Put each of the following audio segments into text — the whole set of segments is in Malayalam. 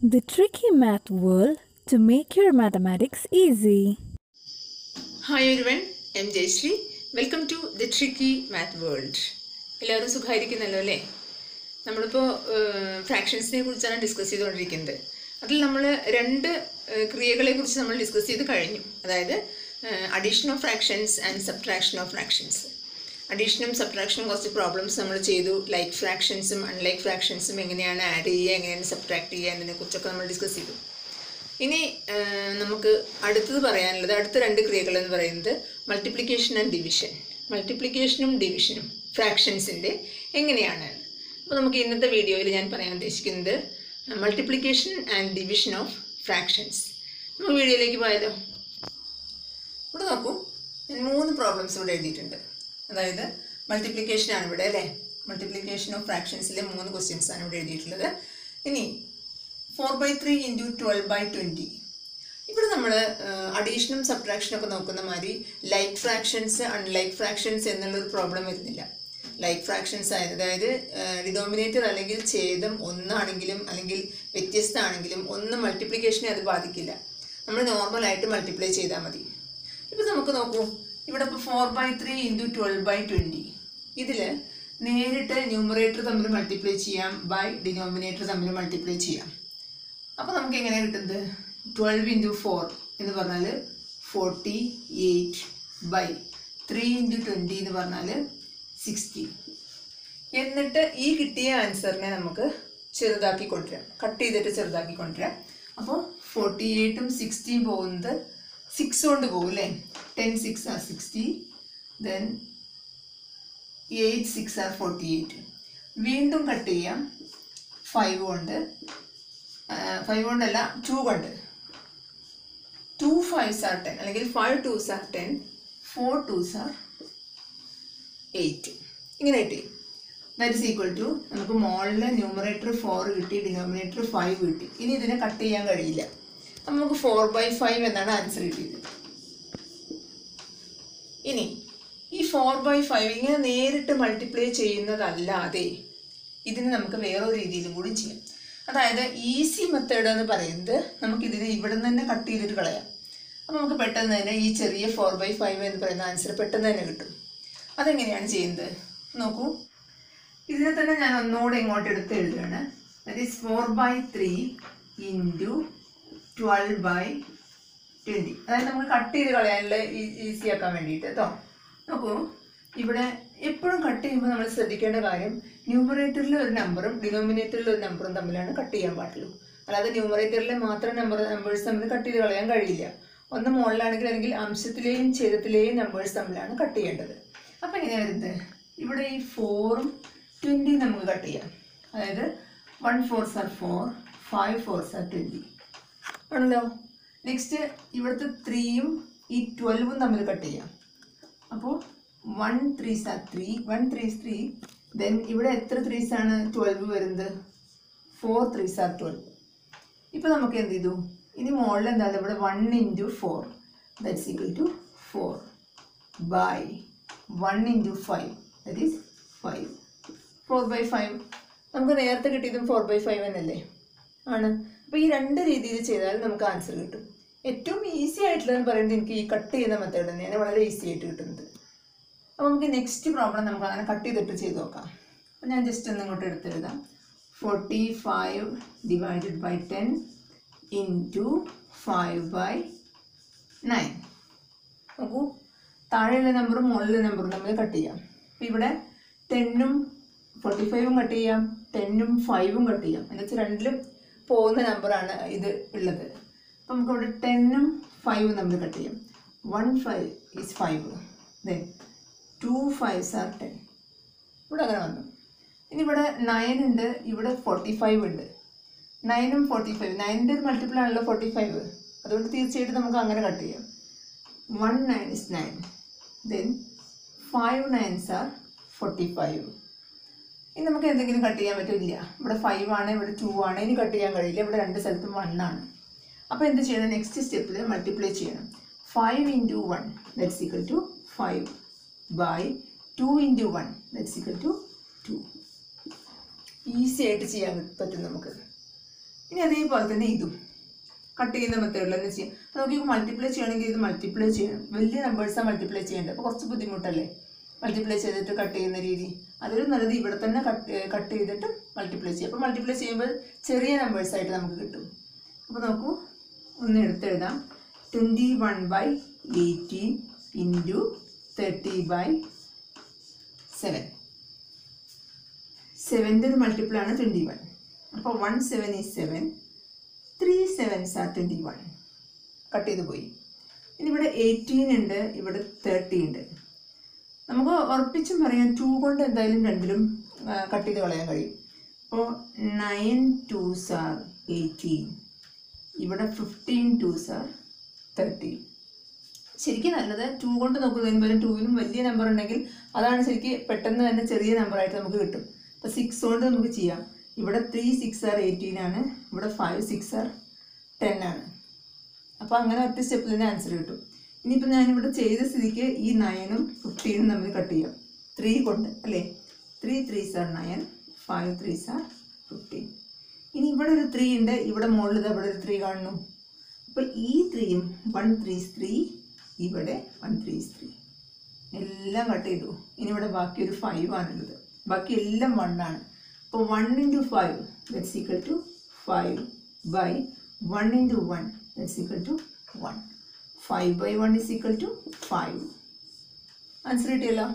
The tricky math world to make your mathematics easy. Hi ഒരുവൻ M Jayasree welcome to the tricky math world എല്ലാവരും സുഖമായിരിക്കുന്നല്ലോ അല്ലേ നമ്മളിപ്പോൾ ഫ്രാക്ഷൻസിനെ കുറിച്ചാണ് ഡിസ്കസ് ചെയ്തുകൊണ്ടിരിക്കുന്നത് അതിൽ നമ്മൾ രണ്ട് ഏഹ്, ക്രിയകളെ കുറിച്ച് നമ്മൾ ഡിസ്കസ് ചെയ്ത് കഴിഞ്ഞു അതായത് addition of fractions and subtraction of fractions അഡീഷനും സബ്ട്രാക്ഷനും കുറച്ച് പ്രോബ്ലംസ് നമ്മൾ ചെയ്തു ലൈക്ക് ഫ്രാക്ഷൻസും അൺലൈക്ക് ഫ്രാക്ഷൻസും എങ്ങനെയാണ് ആഡ് ചെയ്യുക എങ്ങനെയാണ് സബ്ട്രാക്ട് ചെയ്യുക എന്നതിനെക്കുറിച്ചൊക്കെ നമ്മൾ ഡിസ്കസ് ചെയ്തു ഇനി ആ, നമുക്ക് അടുത്തത് പറയാനുള്ളത് അടുത്ത രണ്ട് ക്രിയകൾ എന്ന് പറയുന്നത് മൾട്ടിപ്ലിക്കേഷൻ ആൻഡ് ഡിവിഷൻ മൾട്ടിപ്ലിക്കേഷനും ഡിവിഷനും ഫ്രാക്ഷൻസിൻ്റെ എങ്ങനെയാണ് അപ്പോൾ നമുക്ക് ഇന്നത്തെ വീഡിയോയിൽ ഞാൻ പറയാൻ ഉദ്ദേശിക്കുന്നത് multiplication and division of fractions നമുക്ക് വീഡിയോയിലേക്ക് പോയാലോ ഇവിടെ നോക്കൂ ഞാൻ മൂന്ന് പ്രോബ്ലംസ് ഇവിടെ എഴുതിയിട്ടുണ്ട് അതായത് മൾട്ടിപ്ലിക്കേഷൻ ആണ് ഇവിടെ അല്ലേ മൾട്ടിപ്ലിക്കേഷൻ ഓഫ് ഫ്രാക്ഷൻസിലെ മൂന്ന് ക്വസ്റ്റ്യൻസ് ആണ് ഇവിടെ എഴുതിയിട്ടുള്ളത് ഇനി four by three into twelve by twenty ഇവിടെ നമ്മൾ അഡീഷനും സബ്ട്രാക്ഷനും ഒക്കെ നോക്കുന്ന മാതിരി ലൈക്ക് ഫ്രാക്ഷൻസ് അൺലൈക്ക് ഫ്രാക്ഷൻസ് എന്നുള്ളൊരു പ്രോബ്ലം വരുന്നില്ല ലൈക്ക് ഫ്രാക്ഷൻസ് ആയത് അതായത് ഡിനോമിനേറ്റർ അല്ലെങ്കിൽ ഛേദം ഒന്നാണെങ്കിലും അല്ലെങ്കിൽ വ്യത്യസ്തമാണെങ്കിലും ഒന്ന് മൾട്ടിപ്ലിക്കേഷനെ അത് ബാധിക്കില്ല നമ്മൾ നോർമലായിട്ട് മൾട്ടിപ്ലൈ ചെയ്താൽ മതി ഇപ്പം നമുക്ക് നോക്കൂ ഇവിടെ ഇപ്പോൾ four by three into twelve by twenty ഇതിൽ നേരിട്ട് ന്യൂമറേറ്റർ തമ്മിൽ മൾട്ടിപ്ലൈ ചെയ്യാം ബൈ ഡിനോമിനേറ്റർ തമ്മിൽ മൾട്ടിപ്ലൈ ചെയ്യാം അപ്പോൾ നമുക്ക് എങ്ങനെ കിട്ടുന്നത് ട്വൽവ് ഇൻറ്റു ഫോർ എന്ന് പറഞ്ഞാൽ forty eight by three into twenty എന്ന് പറഞ്ഞാൽ സിക്സ്റ്റി എന്നിട്ട് ഈ കിട്ടിയ ആൻസറിനെ നമുക്ക് ചെറുതാക്കി കൊണ്ടുവരാം കട്ട് ചെയ്തിട്ട് ചെറുതാക്കി കൊണ്ടുവരാം അപ്പോൾ ഫോർട്ടി എയ്റ്റും സിക്സ്റ്റിയും പോകുന്നത് സിക്സ് കൊണ്ട് പോകും അല്ലേ ten six are sixty then eight six are forty eight വീണ്ടും കട്ട് ചെയ്യാം ഫൈവ് കൊണ്ട് ഫൈവ് കൊണ്ടല്ല ടു കൊണ്ട് ടു ഫൈവ്സ് ആർ ടെൻ അല്ലെങ്കിൽ five twos are ten four twos are eight ഇങ്ങനെ കിട്ടി ദാറ്റ് ഇസ് ഈക്വൽ ടു നമുക്ക് മോളിൽ ന്യൂമറേറ്റർ ഫോർ കിട്ടി ഡിനോമിനേറ്റർ ഫൈവ് കിട്ടി ഇനി ഇതിനെ കട്ട് ചെയ്യാൻ കഴിയില്ല അപ്പം നമുക്ക് ഫോർ ബൈ ഫൈവ് എന്നാണ് ആൻസർ കിട്ടിയത് ഇനി ഈ ഫോർ ബൈ ഫൈവ് ഇങ്ങനെ നേരിട്ട് മൾട്ടിപ്ലൈ ചെയ്യുന്നതല്ലാതെ ഇതിന് നമുക്ക് വേറൊരു രീതിയിലും കൂടി ചെയ്യാം അതായത് ഈസി മെത്തേഡ് എന്ന് പറയുന്നത് നമുക്കിതിനെ ഇവിടെ നിന്ന് തന്നെ കട്ട് ചെയ്തിട്ട് കളയാം അപ്പോൾ നമുക്ക് പെട്ടെന്ന് തന്നെ ഈ ചെറിയ ഫോർ ബൈ ഫൈവ് എന്ന് പറയുന്ന ആൻസർ പെട്ടെന്ന് തന്നെ കിട്ടും അതെങ്ങനെയാണ് ചെയ്യുന്നത് നോക്കൂ ഇതിനെ തന്നെ ഞാൻ ഒന്നുകൂടെ ഇങ്ങോട്ട് എടുത്ത് എഴുതുകയാണ് that is four by three into twelve by twenty അതായത് നമുക്ക് കട്ട് ചെയ്ത് കളയാനുള്ള ഈസി ആക്കാൻ വേണ്ടിയിട്ട് കേട്ടോ നോക്കൂ ഇവിടെ എപ്പോഴും കട്ട് ചെയ്യുമ്പോൾ നമ്മൾ ശ്രദ്ധിക്കേണ്ട കാര്യം ന്യൂമറേറ്ററിൽ ഒരു നമ്പറും ഡിനോമിനേറ്ററിൽ ഒരു നമ്പറും തമ്മിലാണ് കട്ട് ചെയ്യാൻ പാടുള്ളൂ അല്ലാതെ ന്യൂമറേറ്ററിലെ മാത്രം നമ്പർ നമ്പേഴ്സ് തമ്മിൽ കട്ട് ചെയ്ത് കളയാൻ കഴിയില്ല ഒന്ന് മുകളിലാണെങ്കിൽ അല്ലെങ്കിൽ അംശത്തിലെയും ഛേദത്തിലെയും നമ്പേഴ്സ് തമ്മിലാണ് കട്ട് ചെയ്യേണ്ടത് അപ്പോൾ എങ്ങനെയാണ് വരുന്നത് ഇവിടെ ഈ ഫോറും ട്വൻറ്റിയും നമുക്ക് കട്ട് ചെയ്യാം അതായത് one fours are four five fours are twenty ആണല്ലോ നെക്സ്റ്റ് ഇവിടുത്തെ ത്രീയും ഈ ട്വൽവും തമ്മിൽ കട്ട് ചെയ്യാം അപ്പോൾ one threes are three one threes three then ഇവിടെ എത്ര ത്രീസ് ആണ് ട്വൽവ് വരുന്നത് ഫോർ ത്രീസ് ആർ ട്വൽവ് ഇപ്പോൾ നമുക്ക് എന്ത് ചെയ്തു ഇനി മുകളിൽ എന്താണ് ഇവിടെ one into four that's equal to four by one into five that is five four by five നമുക്ക് നേരത്തെ കിട്ടിയതും ഫോർ ബൈ ഫൈവ് എന്നല്ലേ ആണ് അപ്പോൾ ഈ രണ്ട് രീതിയിൽ ചെയ്താൽ നമുക്ക് ആൻസർ കിട്ടും ഏറ്റവും ഈസി ആയിട്ടുള്ളതെന്ന് പറയുന്നത് എനിക്ക് ഈ കട്ട് ചെയ്യുന്ന മെത്തേഡ് തന്നെയാണ് വളരെ ഈസി ആയിട്ട് കിട്ടുന്നത് അപ്പോൾ നമുക്ക് നെക്സ്റ്റ് പ്രോബ്ലം നമുക്ക് അങ്ങനെ കട്ട് ചെയ്തിട്ട് ചെയ്ത് നോക്കാം അപ്പോൾ ഞാൻ ജസ്റ്റ് ഒന്ന് ഇങ്ങോട്ട് എടുത്തെഴുതാം forty five divided by ten into five by nine നോക്കൂ താഴെയുള്ള നമ്പറും മുകളിലെ നമ്പറും തമ്മിൽ കട്ട് ചെയ്യാം അപ്പോൾ ഇവിടെ ടെന്നും ഫോർട്ടി ഫൈവും കട്ട് ചെയ്യാം ടെന്നും ഫൈവും കട്ട് ചെയ്യാം എന്ന് വെച്ചാൽ രണ്ടിലും പോകുന്ന നമ്പറാണ് ഇത് ഉള്ളത് അപ്പോൾ നമുക്ക് ഇവിടെ ടെന്നും ഫൈവും തമ്മിൽ കട്ട് ചെയ്യാം one five is five then two fives are ten ഇവിടെ അങ്ങനെ വന്നു ഇനി ഇവിടെ നയൻ ഉണ്ട് ഇവിടെ ഫോർട്ടി ഫൈവ് ഉണ്ട് നയനും ഫോർട്ടി ഫൈവ് നയൻ്റെ ഒരു മൾട്ടിപ്പിൾ ആണല്ലോ ഫോർട്ടി ഫൈവ് അതുകൊണ്ട് തീർച്ചയായിട്ടും നമുക്ക് അങ്ങനെ കട്ട് ചെയ്യാം one nine is nine then five nines are forty five ഇനി നമുക്ക് എന്തെങ്കിലും കട്ട് ചെയ്യാൻ പറ്റില്ല ഇവിടെ ഫൈവ് ആണ് ഇവിടെ ടു ആണ് ഇനി കട്ട് ചെയ്യാൻ കഴിയില്ല ഇവിടെ രണ്ട് സ്ഥലത്തും വൺ ആണ് അപ്പോൾ എന്ത് ചെയ്യണം നെക്സ്റ്റ് സ്റ്റെപ്പിൽ മൾട്ടിപ്ലൈ ചെയ്യണം five into one that's equal to five by two into one that's equal to two easy ആയിട്ട് ചെയ്യാൻ പറ്റും നമുക്ക് ഇനി അതേപോലെ തന്നെ ഇതും കട്ട് ചെയ്യുന്ന മെത്തേഡിൽ തന്നെ ചെയ്യാം അപ്പോൾ നമുക്ക് ഇത് മൾട്ടിപ്ലൈ ചെയ്യണമെങ്കിൽ ഇത് മൾട്ടിപ്ലൈ ചെയ്യണം വലിയ നമ്പേഴ്സാണ് മൾട്ടിപ്ലൈ ചെയ്യേണ്ടത് അപ്പോൾ കുറച്ച് ബുദ്ധിമുട്ടല്ലേ മൾട്ടിപ്ലൈ ചെയ്തിട്ട് കട്ട് ചെയ്യുന്ന രീതി അതൊരു നല്ലത് ഇവിടെ തന്നെ കട്ട് കട്ട് ചെയ്തിട്ട് മൾട്ടിപ്ലൈ ചെയ്യും അപ്പോൾ മൾട്ടിപ്ലൈ ചെയ്യുമ്പോൾ ചെറിയ നമ്പേഴ്സായിട്ട് നമുക്ക് കിട്ടും അപ്പോൾ നോക്കൂ ഒന്ന് എടുത്തെഴുതാം twenty one by eighteen into thirty by seven സെവൻ്റെ ഒരു മൾട്ടിപ്പിൾ ആണ് ട്വൻറ്റി വൺ അപ്പോൾ one seven is seven three sevens are twenty one cut ചെയ്ത് പോയി ഇനി ഇവിടെ എയ്റ്റീൻ ഉണ്ട് ഇവിടെ തേർട്ടി ഉണ്ട് നമുക്ക് ഉറപ്പിച്ചും പറയാം ടു കൊണ്ട് എന്തായാലും രണ്ടിലും കട്ട് ചെയ്ത് കളയാൻ കഴിയും അപ്പോൾ നയൻ ടൂസ് ആർ എയ്റ്റീൻ ഇവിടെ ഫിഫ്റ്റീൻ ടൂസ് ആർ തേർട്ടി ശരിക്കും നല്ലത് ടു കൊണ്ട് നോക്കുന്നതിന് പകരം ടൂവിലും വലിയ നമ്പർ ഉണ്ടെങ്കിൽ അതാണ് ശരിക്കും പെട്ടെന്ന് തന്നെ ചെറിയ നമ്പറായിട്ട് നമുക്ക് കിട്ടും അപ്പോൾ സിക്സ് കൊണ്ട് നമുക്ക് ചെയ്യാം ഇവിടെ ത്രീ സിക്സ് ആർ എയ്റ്റീൻ ആണ് ഇവിടെ ഫൈവ് സിക്സ് ആർ ടെൻ ആണ് അപ്പോൾ അങ്ങനെ ഒറ്റ സ്റ്റെപ്പിൽ തന്നെ ആൻസർ കിട്ടും ഇനിയിപ്പോൾ ഞാനിവിടെ ചെയ്ത സ്ഥിതിക്ക് ഈ നയനും ഫിഫ്റ്റീനും തമ്മിൽ കട്ട് ചെയ്യാം ത്രീ കൊണ്ട് അല്ലേ three threes are nine five threes are fifteen ഇനി ഇവിടെ ഒരു ത്രീ ഉണ്ട് ഇവിടെ മുകളിൽ ദാ ഇവിടെ ഒരു ത്രീ കാണുന്നു അപ്പോൾ ഈ ത്രീയും വൺ ത്രീ ത്രീ ഇവിടെ വൺ ത്രീ ത്രീ എല്ലാം കട്ട് ചെയ്തു ഇനി ഇവിടെ ബാക്കി ഒരു ഫൈവ് ആണുള്ളത് ബാക്കി എല്ലാം വൺ ആണ് അപ്പോൾ one into five that's equal to five by one into one that's equal to one five by one is equal to five answer കിട്ടിയല്ലോ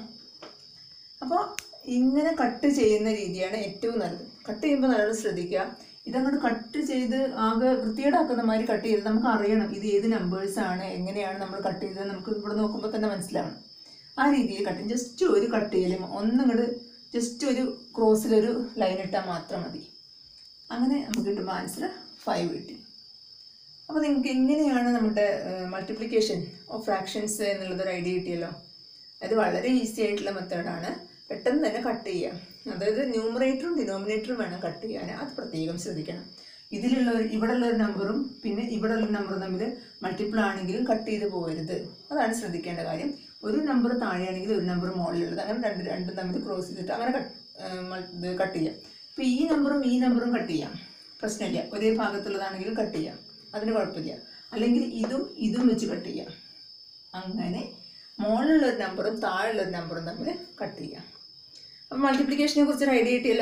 അപ്പോൾ ഇങ്ങനെ കട്ട് ചെയ്യുന്ന രീതിയാണ് ഏറ്റവും നല്ലത് കട്ട് ചെയ്യുമ്പോൾ നല്ലോണം ശ്രദ്ധിക്കുക ഇതങ്ങോട്ട് കട്ട് ചെയ്ത് ആകെ വൃത്തികേടാക്കുന്ന മാതിരി കട്ട് ചെയ്ത് നമുക്ക് അറിയണം ഇത് ഏത് നമ്പേഴ്സ് ആണ് എങ്ങനെയാണ് നമ്മൾ കട്ട് ചെയ്തത് നമുക്ക് ഇവിടെ നോക്കുമ്പോൾ തന്നെ മനസ്സിലാവണം ആ രീതിയിൽ കട്ട് ചെയ്യും ജസ്റ്റ് ഒരു കട്ട് ചെയ്യലും ഒന്നിങ്ങോട്ട് ജസ്റ്റ് ഒരു ക്രോസിലൊരു ലൈൻ ഇട്ടാൽ മാത്രം മതി അങ്ങനെ നമുക്ക് കിട്ടുമ്പോൾ ആൻസർ ഫൈവ് കിട്ടി അപ്പോൾ നിങ്ങൾക്ക് എങ്ങനെയാണ് നമ്മുടെ മൾട്ടിപ്ലിക്കേഷൻ ഓഫ് ഫ്രാക്ഷൻസ് എന്നുള്ളതൊരു ഐഡിയ കിട്ടിയല്ലോ അത് വളരെ ഈസി ആയിട്ടുള്ള മെത്തേഡാണ് പെട്ടെന്ന് തന്നെ കട്ട് ചെയ്യാം അതായത് ന്യൂമറേറ്ററും ഡിനോമിനേറ്ററും വേണം കട്ട് ചെയ്യാൻ അത് പ്രത്യേകം ശ്രദ്ധിക്കണം ഇതിലുള്ള ഒരു ഇവിടെയുള്ള ഒരു നമ്പറും പിന്നെ ഇവിടെയുള്ള നമ്പറും തമ്മിൽ മൾട്ടിപ്പിൾ ആണെങ്കിലും കട്ട് ചെയ്ത് പോകരുത് അതാണ് ശ്രദ്ധിക്കേണ്ട കാര്യം ഒരു നമ്പർ താഴെയാണെങ്കിൽ ഒരു നമ്പർ മുകളിലുള്ളത് അങ്ങനെ രണ്ട് രണ്ടും തമ്മിൽ ക്രോസ് ചെയ്തിട്ട് അങ്ങനെ കട്ട് ഇത് കട്ട് ചെയ്യാം ഇപ്പോൾ ഈ നമ്പറും ഈ നമ്പറും കട്ട് ചെയ്യാം പ്രശ്നമില്ല ഒരേ ഭാഗത്തുള്ളതാണെങ്കിലും കട്ട് ചെയ്യാം അതിന് കുഴപ്പമില്ല അല്ലെങ്കിൽ ഇതും ഇതും വെച്ച് കട്ട് ചെയ്യാം അങ്ങനെ മുകളിലുള്ള ഒരു നമ്പറും താഴെയുള്ള ഒരു നമ്പറും തമ്മിൽ കട്ട് ചെയ്യാം അപ്പം മൾട്ടിപ്ലിക്കേഷനെ കുറിച്ചൊരു ഐഡിയ കിട്ടിയല്ലോ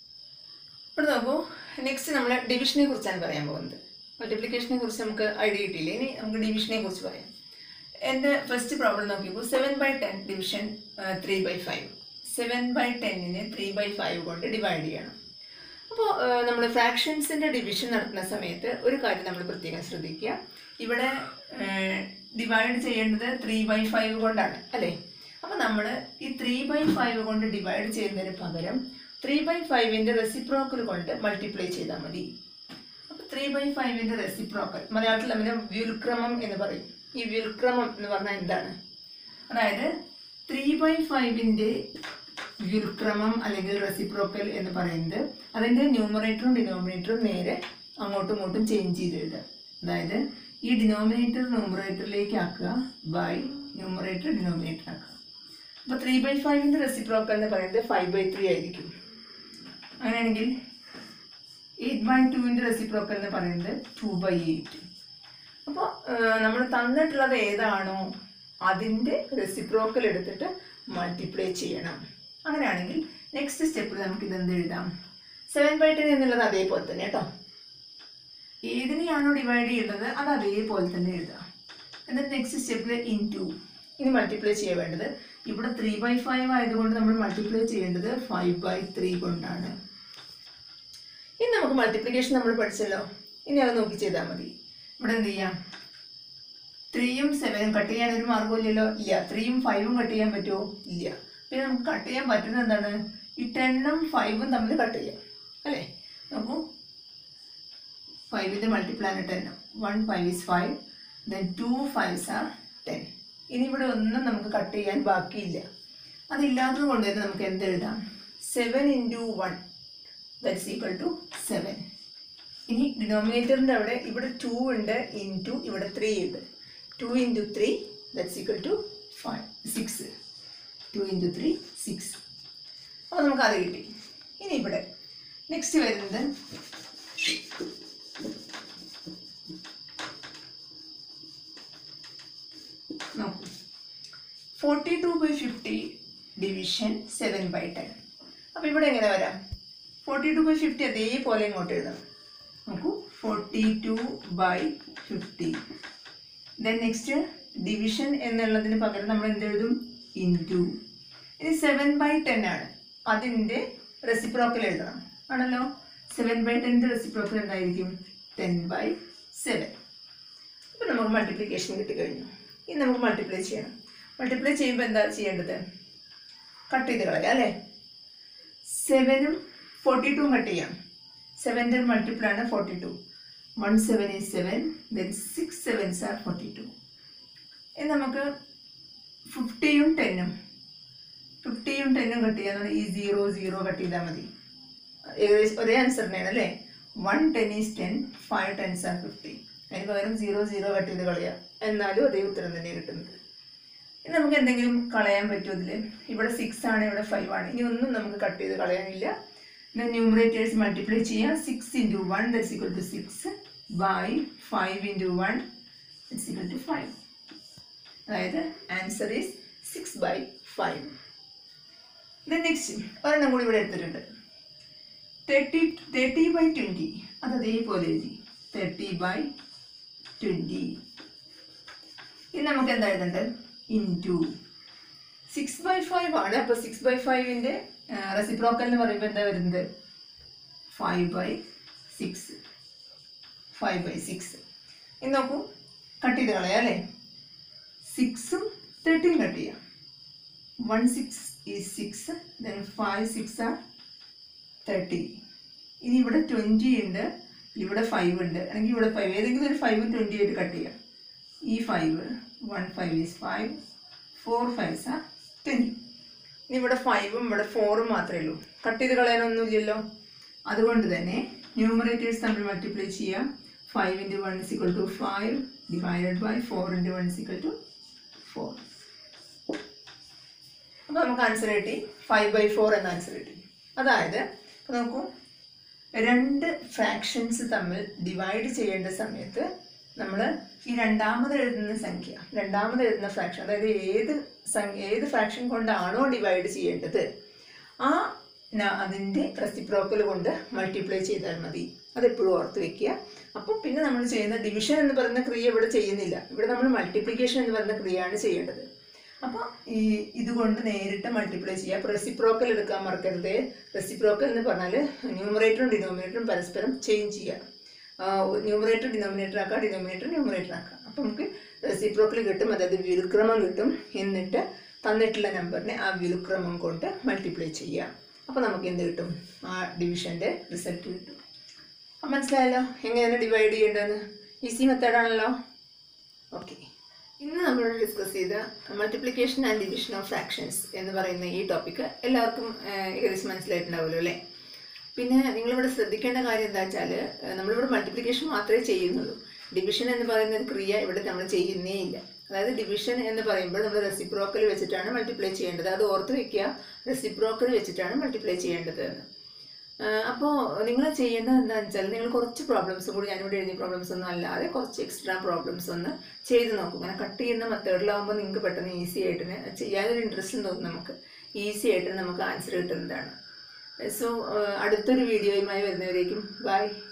ഇവിടെ നോക്കൂ നെക്സ്റ്റ് നമ്മൾ ഡിവിഷനെ കുറിച്ചാണ് പറയാൻ പോകുന്നത് മൾട്ടിപ്ലിക്കേഷനെ കുറിച്ച് നമുക്ക് ഐഡിയ കിട്ടിയില്ല ഇനി നമുക്ക് ഡിവിഷനെ കുറിച്ച് പറയാം എൻ്റെ ഫസ്റ്റ് പ്രോബ്ലം നോക്കിയപ്പോൾ seven by ten division three by five seven by ടെന്നിനെ ത്രീ ബൈ ഫൈവ് കൊണ്ട് ഡിവൈഡ് ചെയ്യണം അപ്പോൾ നമ്മൾ ഫ്രാക്ഷൻസിൻ്റെ ഡിവിഷൻ നടത്തുന്ന സമയത്ത് ഒരു കാര്യം നമ്മൾ പ്രത്യേകം ശ്രദ്ധിക്കുക ഇവിടെ ഡിവൈഡ് ചെയ്യേണ്ടത് ത്രീ ബൈ ഫൈവ് കൊണ്ടാണ് അല്ലേ അപ്പോൾ നമ്മൾ ഈ ത്രീ ബൈ ഫൈവ് കൊണ്ട് ഡിവൈഡ് ചെയ്യുന്നതിന് പകരം ത്രീ ബൈ ഫൈവിൻ്റെ റെസിപ്രോക്കൽ കൊണ്ട് മൾട്ടിപ്ലൈ ചെയ്താൽ മതി അപ്പോൾ ത്രീ ബൈ ഫൈവിൻ്റെ റെസിപ്രോക്കൽ മലയാളത്തിൽ അതിനെ വ്യുൽക്രമം എന്ന് പറയും ഈ വ്യുൽക്രമം എന്ന് പറഞ്ഞാൽ എന്താണ് അതായത് ത്രീ ബൈ ഫൈവിൻ്റെ വ്യുൽക്രമം അല്ലെങ്കിൽ റെസിപ്രോക്കൽ എന്ന് പറയുന്നത് അതിൻ്റെ ന്യൂമറേറ്ററും ഡിനോമിനേറ്ററും നേരെ അങ്ങോട്ടും ഇങ്ങോട്ടും ചേഞ്ച് ചെയ്ത് എഴുതുക അതായത് ഈ ഡിനോമിനേറ്റർ ന്യൂമറേറ്ററിലേക്ക് ആക്കുക ബൈ ന്യൂമറേറ്റർ ഡിനോമിനേറ്റർ ആക്കുക അപ്പോൾ ത്രീ ബൈ ഫൈവിൻ്റെ റെസിപ്രോക്കൽ എന്ന് പറയുന്നത് ഫൈവ് ബൈ ത്രീ ആയിരിക്കും അങ്ങനെയാണെങ്കിൽ എയ്റ്റ് ബൈ ടുവിൻ്റെ റെസിപ്രോക്കൽ എന്ന് പറയുന്നത് ടു ബൈ എയ്റ്റ് അപ്പോൾ നമ്മൾ തന്നിട്ടുള്ളത് ഏതാണോ അതിൻ്റെ റെസിപ്രോക്കൽ എടുത്തിട്ട് മൾട്ടിപ്ലൈ ചെയ്യണം അങ്ങനെയാണെങ്കിൽ നെക്സ്റ്റ് സ്റ്റെപ്പിൽ നമുക്ക് ഇതെന്ത് എഴുതാം സെവൻ ബൈ ടെൻ എന്നുള്ളത് അതേപോലെ തന്നെ കേട്ടോ ഏതിനെയാണോ ഡിവൈഡ് ചെയ്യുന്നത് അത് അതേപോലെ തന്നെ എഴുതാം എന്നിട്ട് നെക്സ്റ്റ് സ്റ്റെപ്പിൽ ഇൻ ടു ഇനി മൾട്ടിപ്ലൈ ചെയ്യാൻ വേണ്ടത് ഇവിടെ ത്രീ ബൈ ഫൈവ് ആയതുകൊണ്ട് നമ്മൾ മൾട്ടിപ്ലൈ ചെയ്യേണ്ടത് ഫൈവ് ബൈ ത്രീ കൊണ്ടാണ് ഇനി നമുക്ക് മൾട്ടിപ്ലിക്കേഷൻ നമ്മൾ പഠിച്ചല്ലോ ഇനി അത് നോക്കി ചെയ്താൽ മതി ഇവിടെ എന്ത് ചെയ്യാം ത്രീയും സെവനും കട്ട് ചെയ്യാൻ ഒരു മാർഗമില്ലല്ലോ ഇല്ല ത്രീയും ഫൈവും കട്ട് ചെയ്യാൻ പറ്റുമോ ഇല്ല പിന്നെ നമുക്ക് കട്ട് ചെയ്യാൻ പറ്റുന്നത് എന്താണ് ഈ ടെണ്ണും ഫൈവും തമ്മിൽ കട്ട് ചെയ്യാം അല്ലേ നോക്കൂ ഫൈവിൻ്റെ മൾട്ടിപ്ലാണ് ten one five is five then two fives are ten ഇനി ഇവിടെ ഒന്നും നമുക്ക് കട്ട് ചെയ്യാൻ ബാക്കിയില്ല അതില്ലാത്തത് കൊണ്ട് തന്നെ നമുക്ക് എന്ത് എഴുതാം seven into one that's equal to seven ഇനി ഡിനോമിനേറ്ററിൻ്റെ അവിടെ ഇവിടെ ടു ഉണ്ട് ഇൻറ്റു ഇവിടെ ത്രീ ഉണ്ട് two into three that's equal to five six two into three six അപ്പോൾ നമുക്ക് അത് കിട്ടി ഇനി ഇവിടെ നെക്സ്റ്റ് വരുന്നത് forty two by fifty division seven by ten അപ്പോൾ ഇവിടെ എങ്ങനെ വരാം ഫോർട്ടി ടു ബൈ ഫിഫ്റ്റി അതേപോലെ ഇങ്ങോട്ട് എഴുതാം നോക്കൂ forty two by fifty then next division എന്നുള്ളതിന് പകരം നമ്മൾ എന്ത് എഴുതും ഇൻറ്റു ഇനി സെവൻ ബൈ ടെൻ ആണ് അതിൻ്റെ റെസിപ്രോക്കൽ എഴുതണം ആണല്ലോ സെവൻ ബൈ ടെൻ്റെ റെസിപ്രോക്കൽ എന്തായിരിക്കും ടെൻ ബൈ സെവൻ ഇപ്പം നമുക്ക് മൾട്ടിപ്ലിക്കേഷൻ കിട്ടിക്കഴിഞ്ഞു ഇനി നമുക്ക് മൾട്ടിപ്ലൈ ചെയ്യണം മൾട്ടിപ്ലൈ ചെയ്യുമ്പോൾ എന്താ ചെയ്യേണ്ടത് കട്ട് ചെയ്ത് കളയാം അല്ലേ സെവനും ഫോർട്ടി ടു കട്ട് ചെയ്യാം സെവൻ്റെ മൾട്ടിപ്പിൾ ആണ് forty two one seven is seven then six sevens are forty two ഇനി നമുക്ക് ഫിഫ്റ്റിയും ടെന്നും ഫിഫ്റ്റിയും ടെന്നും കട്ട് ചെയ്യാൻ ഈ സീറോ സീറോ കട്ട് ചെയ്താൽ മതി ഏകദേശം ഒരേ ആൻസർ തന്നെയാണ് അല്ലേ one ten is ten five tens are fifty അതിന് പകരം സീറോ സീറോ കട്ട് ചെയ്ത് കളയാം എന്നാലും അതേ ഉത്തരം തന്നെ കിട്ടുന്നത് ഇനി നമുക്ക് എന്തെങ്കിലും കളയാൻ പറ്റുമോ ഇതിൽ ഇവിടെ സിക്സ് ആണ് ഇവിടെ ഫൈവ് ആണ് ഇനി ഒന്നും നമുക്ക് കട്ട് ചെയ്ത് കളയാനില്ല ന്യൂമറേറ്റേഴ്സ് മൾട്ടിപ്ലൈ ചെയ്യാം six into one that's equal to six by five into one it's equal to five അതായത് answer is six by five then next ഒരെണ്ണം കൂടി ഇവിടെ എടുത്തിട്ടുണ്ട് തേർട്ടി തേർട്ടി ബൈ ട്വൻറ്റി അത് അതേപോലെ എഴുതി തേർട്ടി ബൈ ട്വൻറ്റി ഇനി നമുക്ക് എന്താ എഴുതേണ്ടത് ഇൻറ്റു സിക്സ് ബൈ ഫൈവ് ആണ് അപ്പോൾ സിക്സ് ബൈ ഫൈവിൻ്റെ റെസിപ്രോക്കൽ എന്ന് പറയുമ്പോൾ എന്താ വരുന്നത് five by six five by six ഇനി നോക്കൂ കട്ട് ചെയ്ത് കളയാം അല്ലേ സിക്സും തേർട്ടീൻ കട്ട് ചെയ്യാം one six is six then five six are thirty ഇനി ഇവിടെ ട്വൻറ്റി ഉണ്ട് ഇവിടെ ഫൈവ് ഉണ്ട് അല്ലെങ്കിൽ ഇവിടെ ഫൈവ് ഏതെങ്കിലും ഒരു ഫൈവും ട്വൻറ്റി ആയിട്ട് കട്ട് ചെയ്യാം ഈ five one five is five four fives are twenty ഇനി ഇവിടെ ഫൈവും ഇവിടെ ഫോറും മാത്രമേ ഉള്ളൂ കട്ട് ചെയ്ത് കളയാനൊന്നുമില്ലല്ലോ അതുകൊണ്ട് തന്നെ ന്യൂമറേറ്റേഴ്സ് തമ്മിൽ മൾട്ടിപ്ലൈ ചെയ്യാം five into one is equal to five divided by four into one is equal to four അപ്പോൾ നമുക്ക് ആൻസർ കിട്ടി ഫൈവ് ബൈ ഫോർ എന്ന ആൻസർ കിട്ടി അതായത് ഇപ്പോൾ നോക്കൂ രണ്ട് ഫ്രാക്ഷൻസ് തമ്മിൽ ഡിവൈഡ് ചെയ്യേണ്ട സമയത്ത് നമ്മൾ ഈ രണ്ടാമത് എഴുതുന്ന സംഖ്യ രണ്ടാമത് എഴുതുന്ന ഫ്രാക്ഷൻ അതായത് ഏത് സംഖ്യ ഏത് ഫ്രാക്ഷൻ കൊണ്ടാണോ ഡിവൈഡ് ചെയ്യേണ്ടത് ആ ന- അതിൻ്റെ റെസിപ്രോക്കൽ കൊണ്ട് മൾട്ടിപ്ലൈ ചെയ്താൽ മതി അതെപ്പോഴും ഓർത്ത് വെക്കുക അപ്പോൾ പിന്നെ നമ്മൾ ചെയ്യുന്ന ഡിവിഷൻ എന്ന് പറയുന്ന ക്രിയ ഇവിടെ ചെയ്യുന്നില്ല ഇവിടെ നമ്മൾ മൾട്ടിപ്ലിക്കേഷൻ എന്ന് പറയുന്ന ക്രിയയാണ് ചെയ്യേണ്ടത് അപ്പോൾ ഈ ഇതുകൊണ്ട് നേരിട്ട് മൾട്ടിപ്ലൈ ചെയ്യുക അപ്പോൾ റെസിപ്രോക്കൽ എടുക്കാൻ മറക്കരുത് റെസിപ്രോക്കൽ എന്ന് പറഞ്ഞാൽ ന്യൂമറേറ്ററും ഡിനോമിനേറ്ററും പരസ്പരം ചേഞ്ച് ചെയ്യുക ന്യൂമറേറ്റർ ഡിനോമിനേറ്റർ ആക്കുക ഡിനോമിനേറ്റർ ന്യൂമറേറ്റർ ആക്കുക അപ്പോൾ നമുക്ക് റെസിപ്രോക്കൽ കിട്ടും അതായത് വ്യുൽക്രമം കിട്ടും എന്നിട്ട് തന്നിട്ടുള്ള നമ്പറിനെ ആ വ്യുൽക്രമം കൊണ്ട് മൾട്ടിപ്ലൈ ചെയ്യുക അപ്പോൾ നമുക്ക് എന്ത് കിട്ടും ആ ഡിവിഷൻ്റെ റിസൾട്ട് കിട്ടും അപ്പം മനസ്സിലായല്ലോ എങ്ങനെയാണ് ഡിവൈഡ് ചെയ്യേണ്ടതെന്ന് ഈസി മെത്തേഡാണല്ലോ ഓക്കെ ഇന്ന് നമ്മൾ ഡിസ്കസ് ചെയ്ത multiplication and division of fractions എന്ന് പറയുന്ന ഈ ടോപ്പിക്ക് എല്ലാവർക്കും ഏഹ്, ഏകദേശം മനസ്സിലായിട്ടുണ്ടാവുമല്ലോ അല്ലേ പിന്നെ നിങ്ങളിവിടെ ശ്രദ്ധിക്കേണ്ട കാര്യം എന്താ വെച്ചാൽ നമ്മളിവിടെ മൾട്ടിപ്ലിക്കേഷൻ മാത്രമേ ചെയ്യുന്നുള്ളൂ ഡിവിഷൻ എന്ന് പറയുന്ന ഒരു ക്രിയ ഇവിടെ നമ്മൾ ചെയ്യുന്നേ ഇല്ല അതായത് ഡിവിഷൻ എന്ന് പറയുമ്പോൾ നമ്മൾ റെസിപ്രോക്കൽ വെച്ചിട്ടാണ് മൾട്ടിപ്ലൈ ചെയ്യേണ്ടത് അത് ഓർത്ത് വെക്കുക റെസിപ്രോക്കൽ വെച്ചിട്ടാണ് മൾട്ടിപ്ലൈ ചെയ്യേണ്ടത് എന്ന് അപ്പോൾ നിങ്ങൾ ചെയ്യേണ്ടത് എന്താണെന്ന് വെച്ചാൽ നിങ്ങൾ കുറച്ച് പ്രോബ്ലംസ് കൂടി ഞാനിവിടെ എഴുതിയ പ്രോബ്ലംസ് ഒന്നും അല്ലാതെ കുറച്ച് എക്സ്ട്രാ പ്രോബ്ലംസ് ഒന്ന് ചെയ്ത് നോക്കും അങ്ങനെ കട്ട് ചെയ്യുന്ന മെത്തേഡിലാവുമ്പോൾ നിങ്ങൾക്ക് പെട്ടെന്ന് ഈസി ആയിട്ട് ചെയ്യാനൊരു ഇൻട്രസ്റ്റ് തോന്നും നമുക്ക് ഈസി ആയിട്ട് നമുക്ക് ആൻസർ കിട്ടുന്നതാണ് സോ അടുത്തൊരു വീഡിയോയുമായി വരുന്നവരേക്കും ബൈ